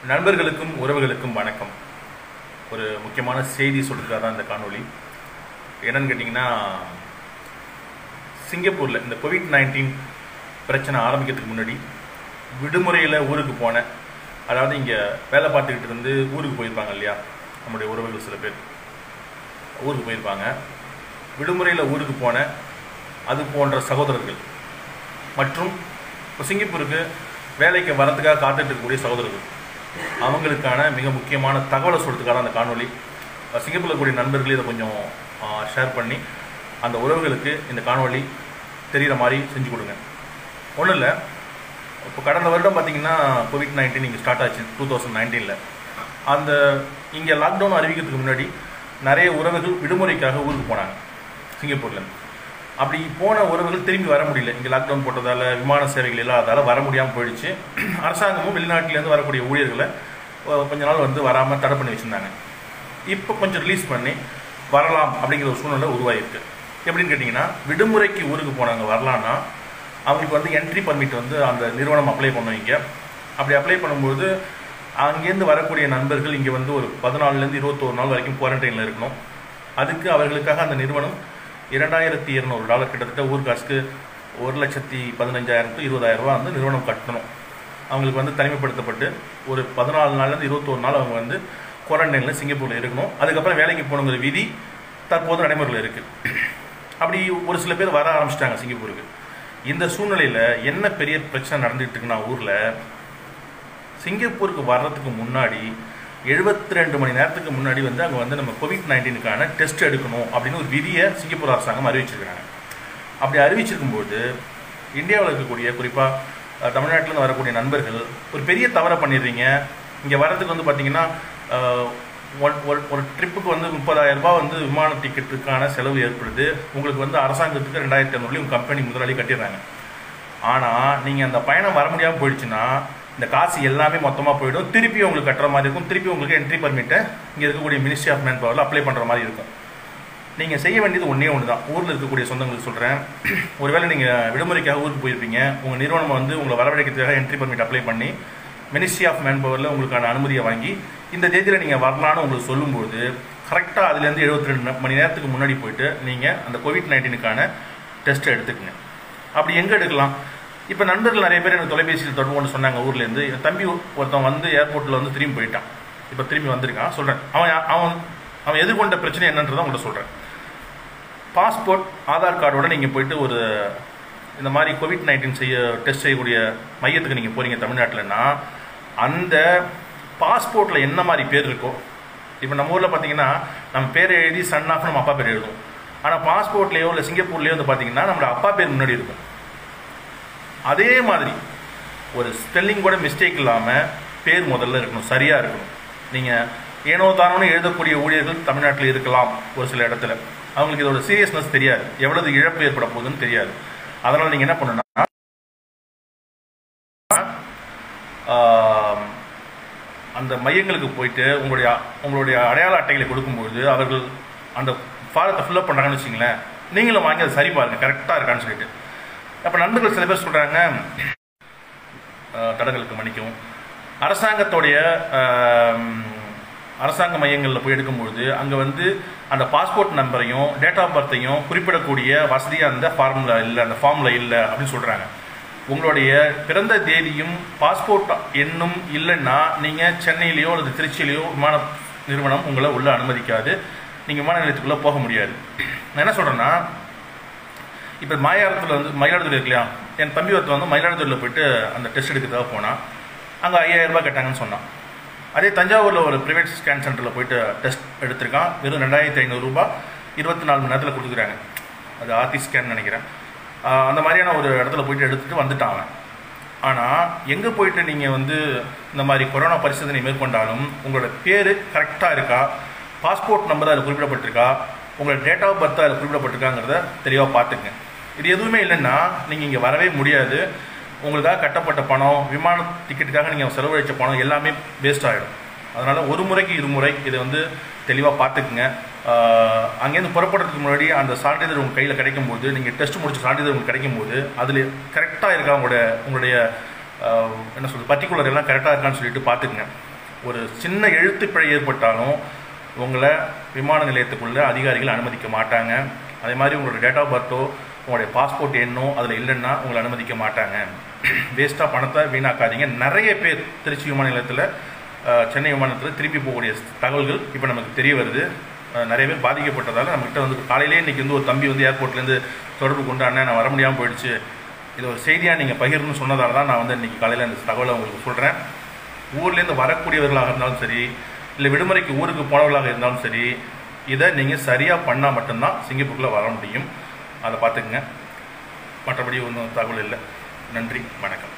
நண்பர்களுக்கும் உறவுகளுக்கும் வணக்கம் ஒரு முக்கியமான செய்தி சொல்றதுக்காக தான் இந்த காணொளி என்னன்னு கேட்டிங்கன்னா சிங்கப்பூரில் இந்த கோவிட் நைன்டீன் பிரச்சனை ஆரம்பிக்கிறதுக்கு முன்னாடி விடுமுறையில் ஊருக்கு போனேன் அதாவது இங்கே வேலை பார்த்துக்கிட்டு இருந்து ஊருக்கு போயிருப்பாங்க இல்லையா நம்முடைய உறவுகள் சில பேர் ஊருக்கு போயிருப்பாங்க விடுமுறையில் ஊருக்கு போன அது போன்ற சகோதரர்கள் மற்றும் இப்போ சிங்கப்பூருக்கு வேலைக்கு வரதுக்காக காத்துட்டு இருக்கக்கூடிய சகோதரர்கள் அவங்களுக்கான மிக முக்கியமான தகவலை சொல்றதுக்காக அந்த காணொளி அஹ் சிங்கப்பூரில் இருக்கக்கூடிய நண்பர்கள் இதை கொஞ்சம் ஷேர் பண்ணி அந்த உறவுகளுக்கு இந்த காணொளி தெரிகிற மாதிரி செஞ்சு கொடுங்க ஒன்றும் இல்லை இப்போ கடந்த வருடம் பார்த்தீங்கன்னா கோவிட் நைன்டீன் இங்கே ஸ்டார்ட் ஆச்சு டூ தௌசண்ட் நைன்டீனில் அந்த இங்கே லாக்டவுன் அறிவிக்கிறதுக்கு முன்னாடி நிறைய உறவுகள் விடுமுறைக்காக ஊருக்கு போனாங்க சிங்கப்பூரில் அப்படி போன உறவுகள் திரும்பி வர முடியல இங்கே லாக்டவுன் போட்டதால் விமான சேவைகள் இல்லாததால் வர முடியாமல் போயிடுச்சு அரசாங்கமும் வெளிநாட்டிலேருந்து வரக்கூடிய ஊழியர்களை அஹ், கொஞ்ச நாள் வந்து வராமல் தடை பண்ணி வச்சுருந்தாங்க இப்போ கொஞ்சம் ரிலீஸ் பண்ணி வரலாம் அப்படிங்கிற ஒரு சூழ்நிலை உருவாயிருக்கு எப்படின்னு கேட்டிங்கன்னா விடுமுறைக்கு ஊருக்கு போனாங்க வரலான்னா அவங்களுக்கு வந்து என்ட்ரி பர்மிட் வந்து அந்த நிறுவனம் அப்ளை பண்ணுவீங்க அப்படி அப்ளை பண்ணும்போது அங்கேருந்து வரக்கூடிய நண்பர்கள் இங்கே வந்து ஒரு பதினாலுலேருந்து இருபத்தோரு நாள் வரைக்கும் குவாரண்டைனில் இருக்கணும் அதுக்கு அவர்களுக்காக அந்த நிறுவனம் இரண்டாயிரத்தி இருநூறு டாலர் கிட்டத்தட்ட ஊர் காசுக்கு ஒரு லட்சத்தி பதினஞ்சாயிரம் டு இருபதாயிரம் ரூபா வந்து நிறுவனம் கட்டணும் அவங்களுக்கு வந்து தனிமைப்படுத்தப்பட்டு ஒரு பதினாலு நாள்லேருந்து இருபத்தோரு நாள் அவங்க வந்து குவாரண்டைனில் சிங்கப்பூரில் இருக்கணும் அதுக்கப்புறம் வேலைக்கு போகணுங்கிற விதி தற்போது நடைமுறையில் இருக்குது அப்படி ஒரு சில பேர் வர ஆரம்பிச்சிட்டாங்க சிங்கப்பூருக்கு இந்த சூழ்நிலையில் என்ன பெரிய பிரச்சனை நடந்துகிட்டு இருக்குன்னா ஊரில் சிங்கப்பூருக்கு வர்றதுக்கு முன்னாடி எழுபத்தி ரெண்டு மணி நேரத்துக்கு முன்னாடி வந்து அங்கே வந்து நம்ம கோவிட் நைன்டீனுக்கான டெஸ்ட் எடுக்கணும் அப்படின்னு ஒரு விதியை சிங்கப்பூர் அரசாங்கம் அறிவிச்சிருக்காங்க அப்படி அறிவிச்சிருக்கும்போது இந்தியாவில் இருக்கக்கூடிய குறிப்பாக தமிழ்நாட்டிலேருந்து வரக்கூடிய நண்பர்கள் ஒரு பெரிய தவறை பண்ணிடுறீங்க இங்கே வர்றதுக்கு வந்து பார்த்தீங்கன்னா அஹ், ஒரு ஒரு- ஒரு ட்ரிப்புக்கு வந்து முப்பதாயிரம் ரூபாய் வந்து விமான டிக்கெட்டுக்கான செலவு ஏற்படுது உங்களுக்கு வந்து அரசாங்கத்துக்கு ரெண்டாயிரத்தி ஐநூறுலையும் கம்பெனி முதலாளி கட்டிடுறாங்க ஆனால் நீங்கள் அந்த பயணம் வர முடியாமல் போயிடுச்சுன்னா இந்த காசு எல்லாமே மொத்தமாக போயிடும் திருப்பி உங்களுக்கு கட்டுற மாதிரி இருக்கும் திருப்பி உங்களுக்கு என்ட்ரி பர்மிட்டை இங்கே இருக்கக்கூடிய மினிஸ்ட்ரி ஆஃப் மேன் பவரில் அப்ளை பண்ணுற மாதிரி இருக்கும் நீங்கள் செய்ய வேண்டியது ஒன்றே ஒன்று தான் ஊரில் இருக்கக்கூடிய சொந்தங்களுக்கு சொல்கிறேன் ஒருவேளை நீங்கள் விடுமுறைக்காக ஊருக்கு போயிருப்பீங்க உங்கள் நிறுவனம் வந்து உங்களை வரவழைக்கிறதுக்காக என்ட்ரி பர்மிட் அப்ளை பண்ணி மினிஸ்ட்ரி ஆஃப் மேன் பவரில் உங்களுக்கான அனுமதியை வாங்கி இந்த தேதியில் நீங்கள் வரலான்னு உங்களுக்கு சொல்லும்போது கரெக்டாக அதுலேருந்து எழுபத்தி ரெண்டு மணி நேரத்துக்கு முன்னாடி போயிட்டு நீங்கள் அந்த கோவிட் நைன்டீனுக்கான டெஸ்ட்டை எடுத்துக்கங்க அப்படி எங்கே எடுக்கலாம் இப்போ நண்பர்கள் நிறைய பேர் எனக்கு தொலைபேசியில் தொடர்பு கொண்டு சொன்னாங்க ஊர்லேருந்து என் தம்பி ஒருத்தன் வந்து ஏர்போர்ட்டில் வந்து திரும்பி போயிட்டான் இப்போ திரும்பி வந்திருக்கான் சொல்கிறேன் அவன் அவன் அவன் எதிர்கொண்ட பிரச்சனை என்னன்றதை உங்கள்கிட்ட சொல்கிறேன் பாஸ்போர்ட் ஆதார் கார்டோட நீங்கள் போயிட்டு ஒரு இந்த மாதிரி கோவிட் நைன்டீன் செய்ய டெஸ்ட் செய்யக்கூடிய மையத்துக்கு நீங்கள் போகிறீங்க தமிழ்நாட்டில்னா அந்த பாஸ்போர்ட்டில் என்ன மாதிரி பேர் இருக்கோ இப்போ நம்ம ஊரில் பார்த்தீங்கன்னா நம்ம பேரை எழுதி சன் ஆஃப் நம்ம அப்பா பேர் எழுதும் ஆனால் பாஸ்போர்ட்லேயோ இல்லை சிங்கப்பூர்லேயோ வந்து பார்த்தீங்கன்னா நம்மளோட அப்பா பேர் முன்னாடி இருக்கும் அதே மாதிரி ஒரு ஸ்பெல்லிங் கூட மிஸ்டேக் இல்லாமல் பேர் முதல்ல இருக்கணும் சரியாக இருக்கணும் நீங்கள் ஏனோ தானோன்னு எழுதக்கூடிய ஊழியர்கள் தமிழ்நாட்டில் இருக்கலாம் ஒரு சில இடத்துல அவங்களுக்கு இதோட சீரியஸ்னஸ் தெரியாது எவ்வளவு இழப்பு ஏற்பட போகுதுன்னு தெரியாது அதனால் நீங்கள் என்ன பண்ணணும்னா ஆம், அந்த மையங்களுக்கு போயிட்டு உங்களுடைய உங்களுடைய அடையாள அட்டைகளை கொடுக்கும்பொழுது அவர்கள் அந்த ஃபாரத்தை ஃபில்அப் பண்ணுறாங்கன்னு வச்சிங்களேன் நீங்களும் வாங்கி அதை சரி பாருங்க கரெக்டாக இருக்கான்னு சொல்லிட்டு அப்போ நண்பர்கள் சில பேர் சொல்கிறாங்க தடங்களுக்கு மன்னிக்கவும் அரசாங்கத்தோடைய ஆம், அரசாங்க மையங்களில் போய் எடுக்கும்பொழுது அங்கே வந்து அந்த பாஸ்போர்ட் நம்பரையும் டேட் ஆஃப் பர்த்தையும் குறிப்பிடக்கூடிய வசதியாக அந்த ஃபார்மில் இல்லை அந்த ஃபார்மில் இல்லை அப்படின்னு சொல்கிறாங்க உங்களுடைய பிறந்த தேதியும் பாஸ்போர்ட் எண்ணும் இல்லைன்னா நீங்கள் சென்னையிலையோ அல்லது திருச்சியிலையோ விமான நிறுவனம் உங்களை உள்ள அனுமதிக்காது நீங்கள் விமான நிலையத்துக்குள்ளே போக முடியாது நான் என்ன சொல்கிறேன்னா இப்போ மாயாரத்தில் வந்து மயிலாடுதுறை இருக்கு இல்லையா என் தம்பி ஒருத்தன் வந்து மயிலாடுதுறையில் போயிட்டு அந்த டெஸ்ட் எடுக்கிறதுக்காக போனான் அங்கே ஐயாயிரம் ரூபாய் கேட்டாங்கன்னு சொன்னான் அதே தஞ்சாவூரில் ஒரு ப்ரைவேட் ஸ்கேன் சென்டரில் போயிட்டு டெஸ்ட் எடுத்திருக்கான் வெறும் ரெண்டாயிரத்தி ஐநூறுரூபா இருபத்தி நாலு மணி நேரத்தில் கொடுக்குறாங்க அது ஆர்டி ஸ்கேன் நினைக்கிறேன் ஆஹ் அந்த மாதிரியான ஒரு இடத்துல போயிட்டு எடுத்துகிட்டு வந்துட்டான் அவன் ஆனால் எங்கே போயிட்டு நீங்கள் வந்து இந்த மாதிரி கொரோனா பரிசோதனை மேற்கொண்டாலும் உங்களோட பேர் கரெக்டாக இருக்கா பாஸ்போர்ட் நம்பர் அதில் குறிப்பிடப்பட்டிருக்கா உங்களோட டேட் ஆஃப் பர்த் அதில் குறிப்பிடப்பட்டிருக்காங்கிறத தெளிவாக பார்த்துக்குங்க இது எதுவுமே இல்லைன்னா நீங்கள் இங்கே வரவே முடியாது உங்களுக்காக கட்டப்பட்ட பணம் விமான டிக்கெட்டுக்காக நீங்கள் செலவழித்த பணம் எல்லாமே வேஸ்ட் ஆகிடும் அதனால் ஒரு முறைக்கு இருமுறை இதை வந்து தெளிவாக பார்த்துக்குங்க ஆஹ் அங்கேருந்து புறப்படுறதுக்கு முன்னாடி அந்த சான்றிதழ் உங்கள் கையில் கிடைக்கும் போது நீங்கள் டெஸ்ட் முடிச்ச சான்றிதழ் உங்களுக்கு கிடைக்கும் போது அதில் கரெக்டாக இருக்கா உங்களுடைய உங்களுடைய ஆஹ் என்ன சொல்றது பர்டிகுலர் எல்லாம் கரெக்டாக இருக்கான்னு சொல்லிட்டு பார்த்துக்குங்க ஒரு சின்ன எழுத்துப்பிழை ஏற்பட்டாலும் உங்களை விமான நிலையத்துக்குள்ளே அதிகாரிகள் அனுமதிக்க மாட்டாங்க அதே மாதிரி உங்களோட டேட் ஆஃப் பர்த்தோ உங்களுடைய பாஸ்போர்ட் எண்ணோ அதில் இல்லைன்னா உங்களை அனுமதிக்க மாட்டாங்க வேஸ்ட்டாக பணத்தை வீணாக்காதீங்க நிறைய பேர் திருச்சி விமான நிலையத்தில் அஹ், சென்னை விமானத்தில் திருப்பி போகக்கூடிய தகவல்கள் இப்போ நமக்கு தெரிய வருது அஹ், நிறைய பேர் பாதிக்கப்பட்டதால் நம்மகிட்ட வந்து காலையிலே இன்றைக்கி வந்து ஒரு தம்பி வந்து ஏர்போர்ட்லேருந்து தொடர்பு கொண்டு அண்ணன் நான் வர முடியாமல் போயிடுச்சு இது ஒரு செய்தியாக நீங்கள் பகிரணும்னு சொன்னதால தான் நான் வந்து இன்றைக்கி காலையில் இந்த தகவலை உங்களுக்கு சொல்கிறேன் ஊர்லேருந்து வரக்கூடியவர்களாக இருந்தாலும் சரி இல்லை விடுமுறைக்கு ஊருக்கு போனவர்களாக இருந்தாலும் சரி இதை நீங்கள் சரியாக பண்ணால் மட்டும்தான் சிங்கப்பூருக்குள்ளே வர முடியும் அதை பார்த்துக்குங்க மற்றபடி ஒன்றும் தகவல் இல்லை நன்றி வணக்கம்